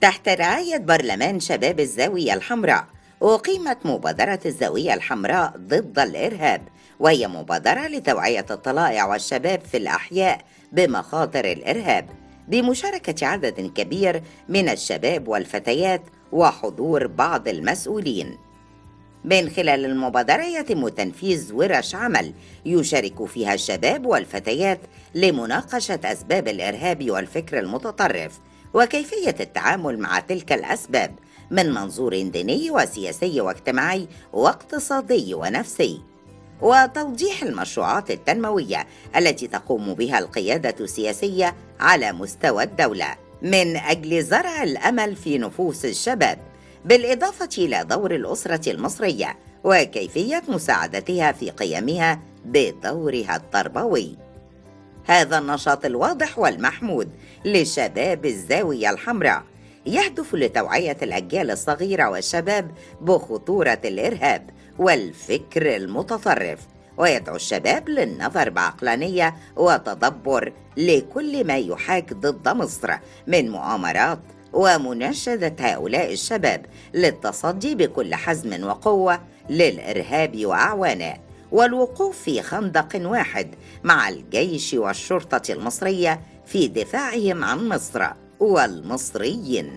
تحت رعاية برلمان شباب الزاوية الحمراء أقيمت مبادرة الزاوية الحمراء ضد الإرهاب وهي مبادرة لتوعية الطلائع والشباب في الأحياء بمخاطر الإرهاب بمشاركة عدد كبير من الشباب والفتيات وحضور بعض المسؤولين من خلال المبادرة يتم تنفيذ ورش عمل يشارك فيها الشباب والفتيات لمناقشة أسباب الإرهاب والفكر المتطرف وكيفية التعامل مع تلك الأسباب من منظور ديني وسياسي واجتماعي واقتصادي ونفسي وتوضيح المشروعات التنمويه التي تقوم بها القياده السياسيه على مستوى الدوله من اجل زرع الامل في نفوس الشباب بالاضافه الى دور الاسره المصريه وكيفيه مساعدتها في قيامها بدورها التربوي هذا النشاط الواضح والمحمود لشباب الزاويه الحمراء يهدف لتوعيه الاجيال الصغيره والشباب بخطوره الارهاب والفكر المتطرف ويدعو الشباب للنظر بعقلانيه وتدبر لكل ما يحاك ضد مصر من مؤامرات ومناشده هؤلاء الشباب للتصدي بكل حزم وقوه للارهاب واعوانه والوقوف في خندق واحد مع الجيش والشرطه المصريه في دفاعهم عن مصر والمصريين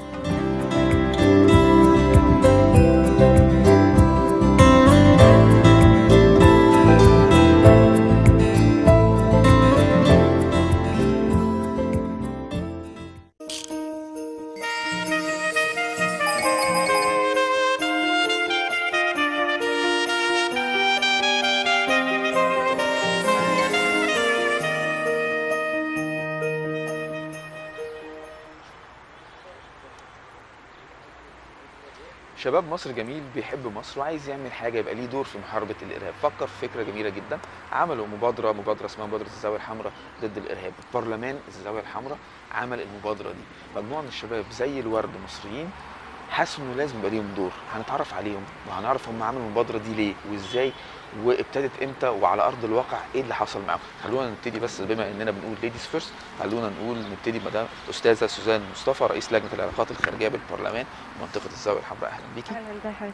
شباب مصر جميل بيحب مصر وعايز يعمل حاجه يبقى ليه دور في محاربه الارهاب فكر في فكره جميله جدا عملوا مبادره مبادره اسمها مبادره الزاويه الحمراء ضد الارهاب برلمان الزاويه الحمراء عمل المبادره دي مجموعه من الشباب زي الورد مصريين حسوا انه لازم يبقى ليهم دور هنتعرف عليهم وهنعرف هم عملوا المبادره دي ليه وازاي وابتدت امتى وعلى ارض الواقع ايه اللي حصل معاهم خلونا نبتدي بس بما اننا بنقول ليديز فيرست خلونا نقول نبتدي مدام استاذه سوزان مصطفى رئيس لجنه العلاقات الخارجيه بالبرلمان منطقه الزاويه الحمراء اهلا بيكي اهلا ازي حضرتك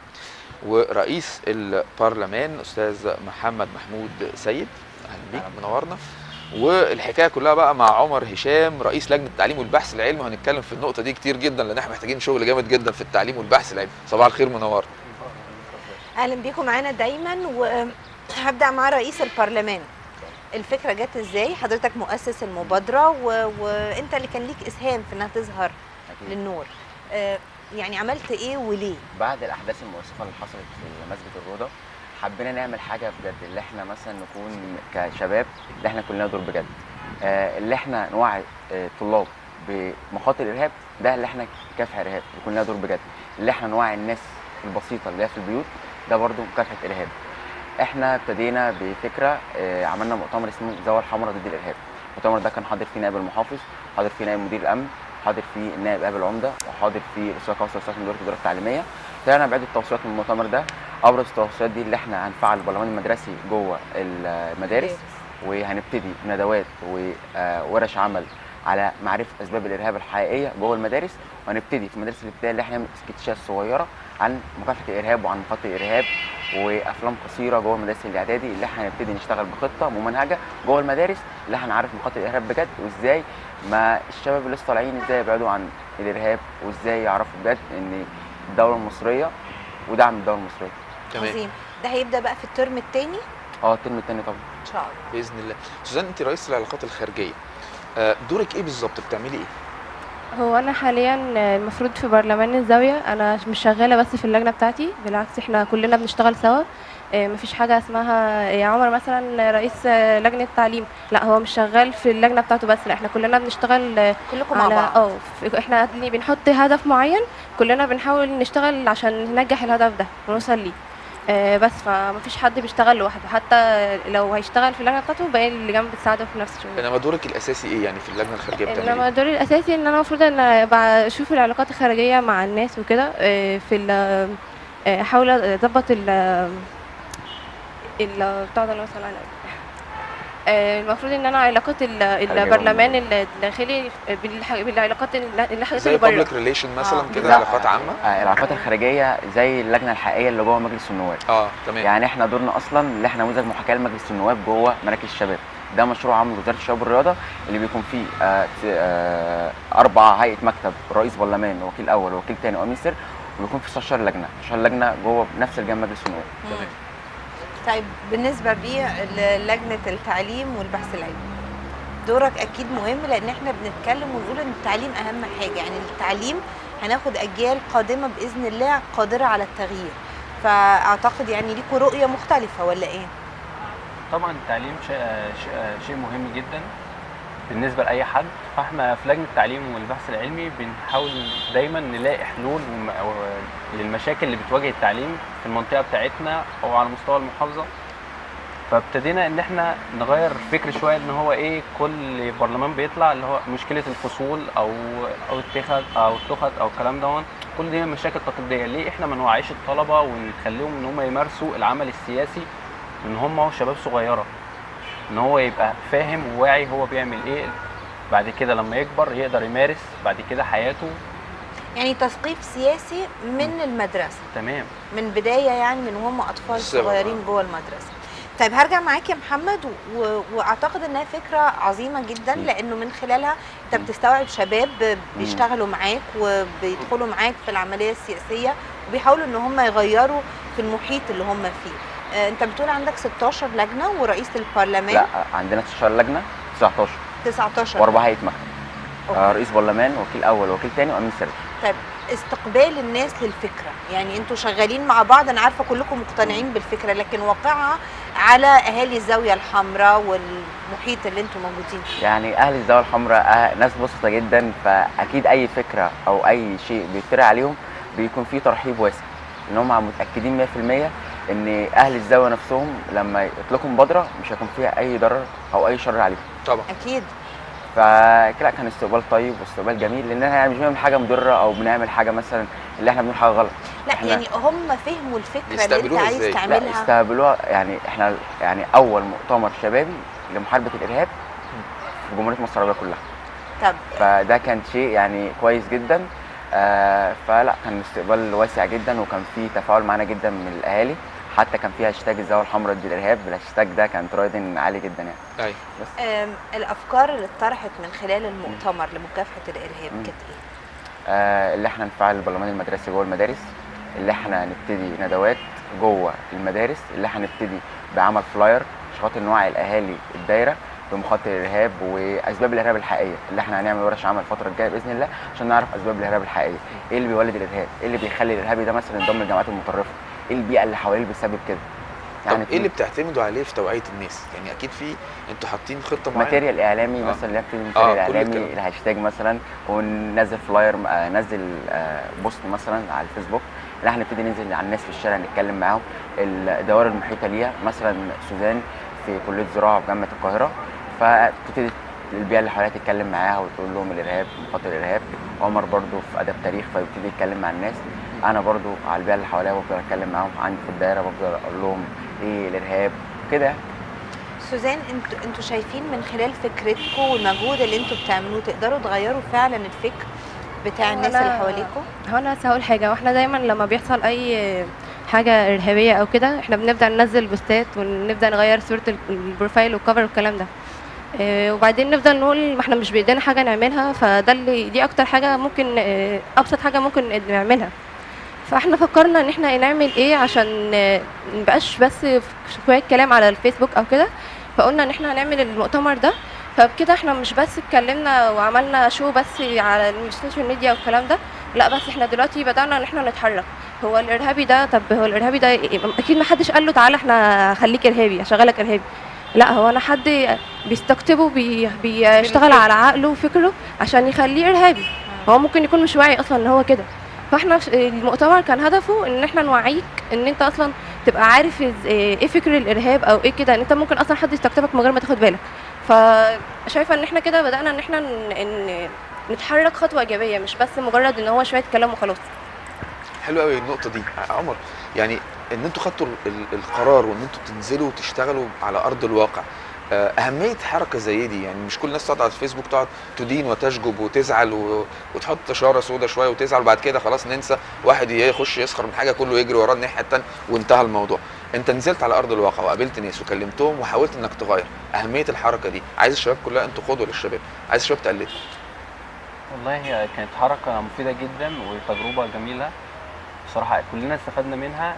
ورئيس البرلمان استاذ محمد محمود سيد اهلا بيك منورنا والحكايه كلها بقى مع عمر هشام رئيس لجنه التعليم والبحث العلمي وهنتكلم في النقطه دي كتير جدا لان احنا محتاجين شغل جامد جدا في التعليم والبحث العلمي صباح الخير منورنا اهلا بيكم معانا دايما وهبدا مع رئيس البرلمان الفكره جت ازاي حضرتك مؤسس المبادره و... وانت اللي كان ليك اسهام في انها تظهر أكيد. للنور آه، يعني عملت ايه وليه بعد الاحداث المؤسفه اللي حصلت في مسجد الروضه حبينا نعمل حاجه بجد اللي احنا مثلا نكون كشباب اللي احنا كلنا دور بجد آه اللي احنا نوعي آه الطلاب بمخاطر الارهاب ده اللي احنا كافح ارهاب يكون لنا دور بجد اللي احنا نوعي الناس البسيطه اللي هي في البيوت ده برضو مكافحه ارهاب احنا ابتدينا بفكره آه عملنا مؤتمر اسمه الزاويه الحمراء ضد الارهاب المؤتمر ده كان حاضر فيه نائب المحافظ حاضر فيه نائب مدير الامن حاضر فيه النائب ابي العمده وحاضر فيه الاستاذ كوثر استاذ من اداره الاداره التعليميه طلعنا بعده توصيات من المؤتمر ده ابرز التوصيات دي اللي احنا هنفعل البرلمان المدرسي جوه المدارس وهنبتدي ندوات وورش عمل على معرفه اسباب الارهاب الحقيقيه جوه المدارس وهنبتدي في المدارس الابتدائيه اللي احنا نعمل سكتشات صغيره عن مكافحه الارهاب وعن مخاطر الارهاب وافلام قصيره جوه المدارس الاعدادي اللي احنا هنبتدي نشتغل بخطه ممنهجه جوه المدارس اللي احنا هنعرف مخاطر الارهاب بجد وازاي ما الشباب اللي لسه طالعين ازاي يبعدوا عن الارهاب وازاي يعرفوا بجد ان الدوله المصريه ودعم الدوله المصريه عظيم ده هيبدا بقى في الترم الثاني اه الترم الثاني طبعا ان شاء الله باذن الله سوزان انت رئيس العلاقات الخارجيه آه، دورك ايه بالظبط بتعملي ايه هو انا حاليا المفروض في برلمان الزاويه انا مش شغاله بس في اللجنه بتاعتي بالعكس احنا كلنا بنشتغل سوا إيه، مفيش حاجه اسمها يا عمر مثلا رئيس لجنه التعليم لا هو مش شغال في اللجنه بتاعته بس لا احنا كلنا بنشتغل كلكم مع على بعض اه في- احنا اللي بنحط هدف معين كلنا بنحاول نشتغل عشان ننجح الهدف ده ونوصل ليه آه، بس فمفيش حد بيشتغل لوحده حتى لو هيشتغل في اللجنه بتاعته باقي اللي جنب بتساعده في نفس الشغل انما دورك الاساسي ايه يعني في اللجنه الخارجيه بتعملي انما ايه دوري الاساسي ان انا المفروض ان بشوف العلاقات الخارجيه مع الناس وكده آه، في ال آه، احاول اظبط ال ال بتاع ده اللي هو مثلا آه، المفروض ان انا علاقات ال- البرلمان الداخلي بالح- بالعلاقات ال- الحاجات زي اللي بره بابليك ريليشن مثلا آه، كده لا. علاقات عامه آه، العلاقات الخارجيه زي اللجنه الحقيقيه اللي جوه مجلس النواب اه تمام يعني احنا دورنا اصلا اللي احنا نموذج محاكاه لمجلس النواب جوه مراكز الشباب ده مشروع عامل وزاره الشباب والرياضه اللي بيكون فيه آه ت- آه اربع هيئه مكتب رئيس برلمان وكيل اول وكيل تاني وامين سر وبيكون في 16 لجنه 16 لجنه جوه نفس الجامعه مجلس النواب تمام طيب بالنسبه بيه لجنه التعليم والبحث العلمي دورك اكيد مهم لان احنا بنتكلم ونقول ان التعليم اهم حاجه يعني التعليم هناخد اجيال قادمه باذن الله قادره على التغيير فاعتقد يعني ليكوا رؤيه مختلفه ولا ايه طبعا التعليم شيء شيء- شيء مهم جدا بالنسبه لاي حد فاحنا في لجنه التعليم والبحث العلمي بنحاول دايما نلاقي حلول وم- و- للمشاكل اللي بتواجه التعليم في المنطقه بتاعتنا او على مستوى المحافظه فابتدينا ان احنا نغير فكر شويه ان هو ايه كل برلمان بيطلع اللي هو مشكله الفصول او او التخت او التخت او الكلام ده كل دي مشاكل تقليديه ليه احنا ما نوعيش الطلبه ونخليهم ان هم يمارسوا العمل السياسي من هم شباب صغيره ان هو يبقى فاهم وواعي هو بيعمل ايه بعد كده لما يكبر يقدر يمارس بعد كده حياته يعني تثقيف سياسي من المدرسه تمام من بدايه يعني من وهم اطفال الصغر، صغيرين آه. جوه المدرسه طيب هرجع معاك يا محمد و... و... واعتقد انها فكره عظيمه جدا مم. لانه من خلالها انت مم. بتستوعب شباب بيشتغلوا معاك وبيدخلوا معاك في العمليه السياسيه وبيحاولوا ان هم يغيروا في المحيط اللي هم فيه آه، انت بتقول عندك 16 لجنه ورئيس البرلمان لا عندنا 16 لجنه 19 19 واربع هيئه مكتب أوكي. آه رئيس برلمان وكيل اول وكيل تاني وامين سر طيب استقبال الناس للفكره يعني انتوا شغالين مع بعض انا عارفه كلكم مقتنعين بالفكره لكن واقعها على اهالي الزاويه الحمراء والمحيط اللي انتوا موجودين فيه يعني اهل الزاويه الحمراء آه ناس بسيطه جدا فاكيد اي فكره او اي شيء بيطرح عليهم بيكون فيه ترحيب واسع ان هم متاكدين 100% ان اهل الزاويه نفسهم لما يطلقوا مبادره مش هيكون فيها اي ضرر او اي شر عليهم طبعا اكيد فكده كان استقبال طيب واستقبال جميل لان احنا مش بنعمل حاجه مضره او بنعمل حاجه مثلا اللي احنا بنعمل حاجه غلط لا إحنا- يعني هم فهموا الفكره اللي انت يستقبلوها عايز إزاي؟ لا، لا تعملها استقبلوها يعني احنا يعني اول مؤتمر شبابي لمحاربه الارهاب في جمهوريه مصر العربيه كلها طب فده كان شيء يعني كويس جدا آه فلا كان استقبال واسع جدا وكان في تفاعل معانا جدا من الاهالي حتى كان في هاشتاج الزاويه الحمراء ضد الارهاب الهاشتاج ده كان ترايدن عالي جدا يعني ايوه آم، الافكار اللي اتطرحت من خلال المؤتمر لمكافحه الارهاب مم. كانت ايه آه اللي احنا نفعل البرلمان المدرسي جوه المدارس اللي احنا نبتدي ندوات جوه المدارس اللي احنا نبتدي بعمل فلاير عشان خاطر نوعي الاهالي الدايره بمخاطر الارهاب واسباب الارهاب الحقيقيه اللي احنا هنعمل ورش عمل الفتره الجايه باذن الله عشان نعرف اسباب الارهاب الحقيقيه ايه اللي بيولد الارهاب ايه اللي بيخلي الارهابي ده مثلا ينضم للجماعات المتطرفه ايه البيئه اللي حواليه اللي بتسبب كده طب ايه اللي بتعتمدوا عليه في توعيه الناس يعني اكيد في انتوا حاطين خطه معينه ماتيريال اعلامي آه. مثلا اللي في آه، الماتيريال كل اعلامي الكلام. الهاشتاج مثلا وننزل فلاير آه، نزل آه، بوست مثلا على الفيسبوك اللي احنا نبتدي ننزل على الناس في الشارع نتكلم معاهم الدوائر المحيطه ليها مثلا سوزان في كليه زراعه في جامعه القاهره فتبتدي البيئه اللي حواليها تتكلم معاها وتقول لهم الارهاب مخاطر الارهاب عمر برضو في ادب تاريخ فيبتدي يتكلم مع الناس انا برضو على البيئه اللي حواليا بفضل اتكلم معاهم عندي في الدايره بفضل اقول لهم ايه الارهاب كده سوزان انتوا انتوا شايفين من خلال فكرتكم والمجهود اللي انتوا بتعملوه تقدروا تغيروا فعلا الفكر بتاع الناس أنا- اللي حواليكم هو انا بس هقول حاجه واحنا دايما لما بيحصل اي حاجه ارهابيه او كده احنا بنبدا ننزل بوستات ونبدا نغير صوره ال- البروفايل والكفر والكلام ده آه، وبعدين نفضل نقول ما احنا مش بايدينا حاجه نعملها فده اللي دي اكتر حاجه ممكن آه، ابسط حاجه ممكن نعملها فاحنا فكرنا ان احنا نعمل ايه عشان آه، مبقاش بس شويه كلام على الفيسبوك او كده فقلنا ان احنا هنعمل المؤتمر ده فبكده احنا مش بس اتكلمنا وعملنا شو بس على السوشيال ميديا والكلام ده لا بس احنا دلوقتي بدأنا ان احنا نتحرك هو الارهابي ده طب هو الارهابي ده إيه؟ اكيد ما حدش قال له تعالى احنا خليك ارهابي اشغلك ارهابي لا هو انا حد بيستقطبه بي بيشتغل بالفكر. على عقله وفكره عشان يخليه ارهابي هو ممكن يكون مش واعي اصلا ان هو كده فاحنا ش- المؤتمر كان هدفه ان احنا نوعيك ان انت اصلا تبقى عارف إز- ايه فكر الارهاب او ايه كده ان انت ممكن اصلا حد يستقطبك من غير ما تاخد بالك فشايفه ان احنا كده بدانا ان احنا ن- ان نتحرك خطوه ايجابيه مش بس مجرد ان هو شويه كلام وخلاص حلو قوي النقطه دي ع- عمر يعني ان انتوا خدتوا ال- ال- القرار وان انتوا تنزلوا وتشتغلوا على ارض الواقع آه، اهميه حركه زي دي يعني مش كل الناس تقعد على الفيسبوك تقعد تدين وتشجب وتزعل و... وتحط اشاره سوداء شويه وتزعل وبعد كده خلاص ننسى واحد يخش يسخر من حاجه كله يجري وراه الناحيه التانيه وانتهى الموضوع انت نزلت على ارض الواقع وقابلت ناس وكلمتهم وحاولت انك تغير اهميه الحركه دي عايز الشباب كلها انتوا قدوه للشباب عايز الشباب تقلدها والله هي كانت حركة مفيدة جدا وتجربة جميلة بصراحة كلنا استفدنا منها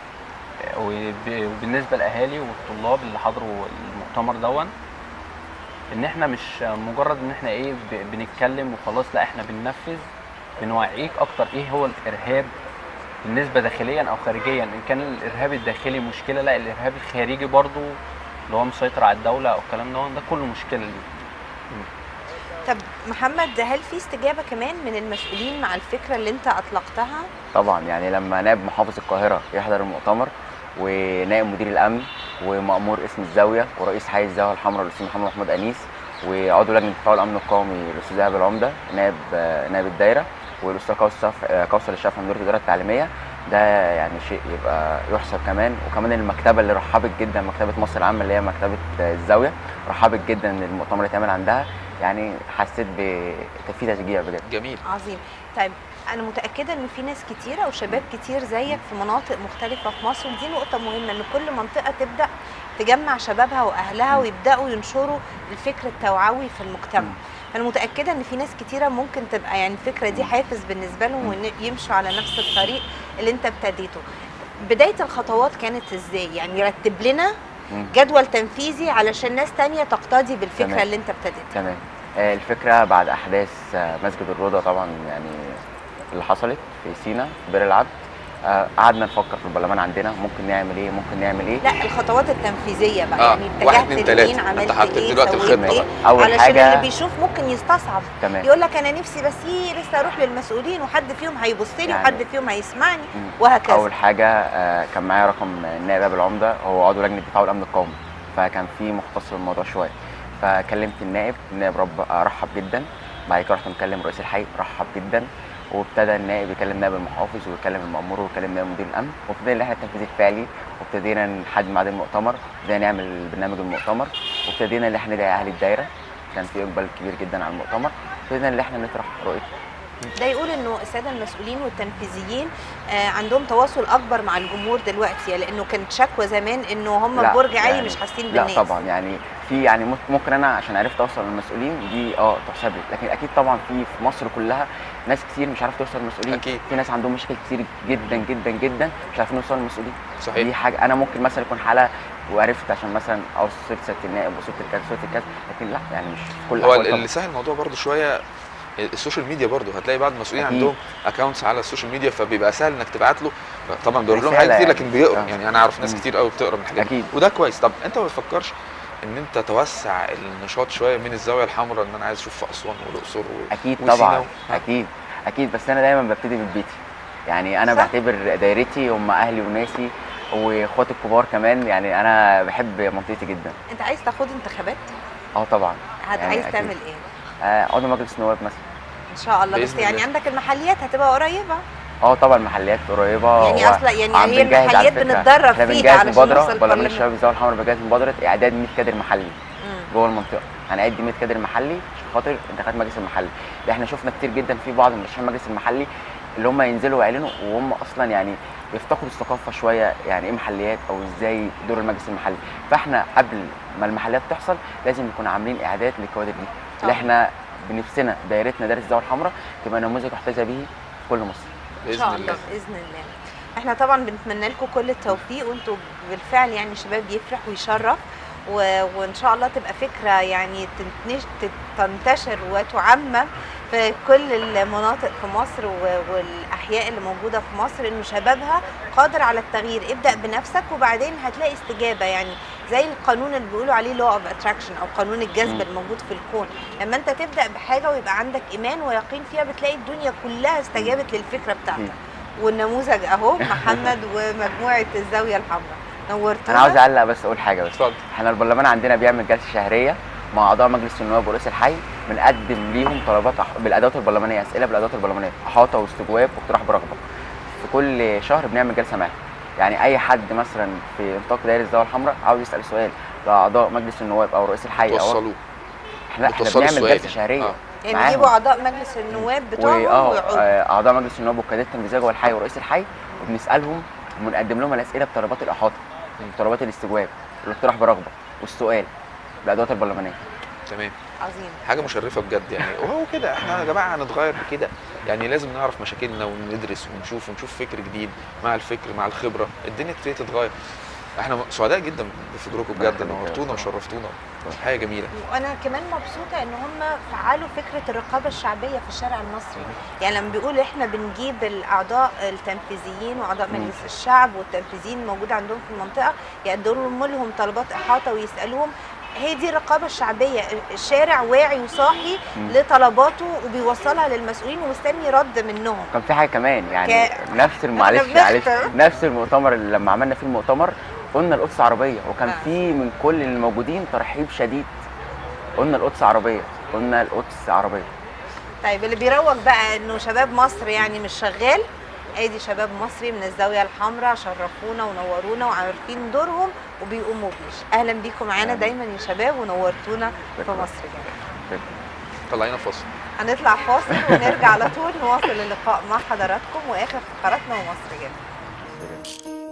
وب- وبالنسبة للأهالي والطلاب اللي حضروا المؤتمر دون إن إحنا مش مجرد إن إحنا إيه ب- بنتكلم وخلاص لا إحنا بننفذ بنوعيك أكتر إيه هو الإرهاب بالنسبة داخليا أو خارجيا إن كان الإرهاب الداخلي مشكلة لا الإرهاب الخارجي برضو اللي هو مسيطر على الدولة أو الكلام ده ده كله مشكلة ليه طب محمد هل في استجابه كمان من المسؤولين مع الفكره اللي انت اطلقتها طبعا يعني لما نائب محافظ القاهره يحضر المؤتمر ونائب مدير الامن ومأمور اسم الزاويه ورئيس حي الزاويه الحمراء الاستاذ محمد محمود انيس وعضو لجنه الدفاع والامن القومي الاستاذ ايهاب العمده نائب آه، نائب الدايره والاستاذ كوثر آه، كوثر الشافعي مدير الاداره التعليميه ده يعني شيء يبقى يحسب كمان وكمان المكتبه اللي رحبت جدا مكتبه مصر العامه اللي هي مكتبه آه، الزاويه رحبت جدا ان المؤتمر اللي اتعمل عندها يعني حسيت ب كان في تشجيع بجد جميل عظيم طيب انا متاكده ان في ناس كتيره وشباب كتير زيك في مناطق مختلفه في مصر ودي نقطه مهمه ان كل منطقه تبدا تجمع شبابها واهلها مم. ويبداوا ينشروا الفكر التوعوي في المجتمع مم. فانا متاكده ان في ناس كتيره ممكن تبقى يعني الفكره دي حافز بالنسبه لهم مم. وان يمشوا على نفس الطريق اللي انت ابتديته بدايه الخطوات كانت ازاي يعني رتب لنا مم. جدول تنفيذي علشان ناس تانية تقتدي بالفكره تمام. اللي انت ابتديتها تمام آه، الفكرة بعد أحداث آه، مسجد الروضة طبعا يعني اللي حصلت في سينا في بئر العبد آه، قعدنا نفكر في البرلمان عندنا ممكن نعمل ايه ممكن نعمل ايه لا الخطوات التنفيذيه بقى آه، يعني واحد، اتجهت اتنين، لمين تلاتة. عملت أنت حطيت ايه دلوقتي سويت الخطة ايه بقى. أول علشان حاجة اللي بيشوف ممكن يستصعب تمام يقول لك انا نفسي بس إيه لسه اروح للمسؤولين وحد فيهم هيبص لي يعني- وحد فيهم هيسمعني مم. وهكذا أول حاجة آه، كان معايا رقم النائب أبو العمدة هو عضو لجنة الدفاع والأمن القومي فكان في مختص بالموضوع شوية فكلمت النائب النائب رب آه، رحب جدا بعد كده رحت مكلم رئيس الحي رحب جدا وابتدى النائب يكلم نائب المحافظ ويكلم المأمور ويكلم نائب مدير الامن وابتدينا ان احنا التنفيذ الفعلي وابتدينا نحدد ميعاد المؤتمر وابتدينا نعمل برنامج المؤتمر وابتدينا ان احنا ندعي اهل الدايره كان في اقبال كبير جدا على المؤتمر ابتدينا ان احنا نطرح رؤيه ده يقول انه الساده المسؤولين والتنفيذيين آه، عندهم تواصل اكبر مع الجمهور دلوقتي لانه كانت شكوى زمان انه هم لا، في برج عالي يعني- مش حاسين لا بالناس طبعا يعني في يعني ممكن- ممكن انا عشان عرفت اوصل للمسؤولين دي اه تحسب لي لكن اكيد طبعا في في مصر كلها ناس كتير مش عارفه توصل للمسؤولين أكيد. في ناس عندهم مشاكل كتير جدا جدا جدا مش عارفين يوصلوا للمسؤولين دي صحيح حاجه انا ممكن مثلا يكون حاله وعرفت عشان مثلا اوصل سياده النائب وصلت الكاس وصلت الكاس لكن لا يعني مش في كل هو الأحوال طبعاً. اللي سهل الموضوع برضو شويه السوشيال ميديا برضو هتلاقي بعض المسؤولين أكيد. عندهم اكونتس على السوشيال ميديا فبيبقى سهل انك تبعت له طبعا بيقول لهم رسالة حاجات كتير يعني. لكن بيقرا آه. يعني انا اعرف ناس مم. كتير قوي بتقرا من الحاجات دي اكيد وده كويس طب انت ما بتفكرش ان انت توسع النشاط شويه من الزاويه الحمراء ان انا عايز اشوف في اسوان والاقصر و... اكيد وسينا طبعا و- آه. اكيد اكيد بس انا دايما ببتدي من بيتي يعني انا صح. بعتبر دايرتي هم اهلي وناسي واخواتي الكبار كمان يعني انا بحب منطقتي جدا انت عايز تاخد انتخابات اه طبعا هت- يعني عايز أكيد. تعمل ايه آه، عضو مجلس النواب مثلا ان شاء الله بس بإذن يعني الله. عندك المحليات هتبقى قريبه اه طبعا محليات قريبه يعني و- اصلا يعني عم هي بنجهز على المحليات فكرة. بنتدرب احنا فيها بنجهز علشان مبادره نوصل برلمان البرلمان. الشباب الزاويه الحمراء بجهز مبادره اعداد 100 كادر محلي مم. جوه المنطقه هنعد 100 كادر محلي عشان خاطر انتخابات مجلس المحلي ده احنا شفنا كتير جدا في بعض من مرشحين المجلس المحلي اللي هم ينزلوا ويعلنوا وهم اصلا يعني بيفتقدوا الثقافه شويه يعني ايه محليات او ازاي دور المجلس المحلي فاحنا قبل ما المحليات تحصل لازم نكون عاملين اعداد للكوادر دي اللي طبعا. احنا بنفسنا دايرتنا دايره الزاويه الحمراء تبقى نموذج يحتذى به في كل مصر ان باذن شاء الله الله باذن الله احنا طبعا بنتمنى لكم كل التوفيق وانتوا بالفعل يعني شباب يفرح ويشرف و... وان شاء الله تبقى فكره يعني تنتش... تنتشر وتعمم في كل المناطق في مصر و... والاحياء اللي موجوده في مصر انه شبابها قادر على التغيير ابدا بنفسك وبعدين هتلاقي استجابه يعني زي القانون اللي بيقولوا عليه لو اوف اتراكشن او قانون الجذب مم. الموجود في الكون لما انت تبدا بحاجه ويبقى عندك ايمان ويقين فيها بتلاقي الدنيا كلها استجابت للفكره بتاعتك أكيد. والنموذج اهو محمد ومجموعه الزاويه الحمراء نورتونا انا عاوز اعلق بس اقول حاجه بس اتفضل احنا البرلمان عندنا بيعمل جلسه شهريه مع اعضاء مجلس النواب ورئيس الحي بنقدم ليهم طلبات أح- بالادوات البرلمانيه اسئله بالادوات البرلمانيه احاطه واستجواب واقتراح برغبه في كل شهر بنعمل جلسه معاهم يعني اي حد مثلا في نطاق دايره الزاويه الحمراء عاوز يسال سؤال لاعضاء مجلس النواب او رئيس الحي او توصلوه احنا احنا بتوصلوا بنعمل السؤال جلسه شهريه آه. يعني معاهم. نجيبوا اعضاء مجلس النواب بتوعهم واه ويقعدوا آه، اعضاء مجلس النواب والقيادات التنفيذيه جوه الحي ورئيس الحي وبنسالهم وبنقدم لهم الاسئله بطلبات الاحاطه بطلبات الاستجواب الاقتراح برغبه والسؤال بالادوات البرلمانيه تمام عظيم حاجه مشرفه بجد يعني وهو كده احنا يا جماعه هنتغير بكده يعني لازم نعرف مشاكلنا وندرس ونشوف ونشوف فكر جديد مع الفكر مع الخبره الدنيا تبتدي تتغير احنا سعداء جدا بفكركم بجد يخليك يا نورتونا أستاذ. وشرفتونا حاجه جميله وانا كمان مبسوطه ان هم فعلوا فكره الرقابه الشعبيه في الشارع المصري يعني لما بيقول احنا بنجيب الاعضاء التنفيذيين واعضاء مم. مجلس الشعب والتنفيذيين موجود عندهم في المنطقه يقدموا لهم طلبات احاطه ويسالوهم هي دي الرقابه الشعبيه الشارع واعي وصاحي مم. لطلباته وبيوصلها للمسؤولين ومستني رد منهم كان في حاجه كمان يعني ك- نفس الم- معلش إحنا معلش بنختم. نفس المؤتمر اللي لما عملنا فيه المؤتمر قلنا القدس عربيه وكان آه. في من كل الموجودين ترحيب شديد قلنا القدس عربيه قلنا القدس عربيه طيب اللي بيروج بقى انه شباب مصر يعني مش شغال ادي شباب مصري من الزاويه الحمراء شرفونا ونورونا وعارفين دورهم وبيقوموا بيه اهلا بيكم معانا أهلاً. دايما يا شباب ونورتونا في شكراً. مصر جميل طلعينا فاصل هنطلع فاصل ونرجع على طول نواصل اللقاء مع حضراتكم واخر فقراتنا ومصر جميل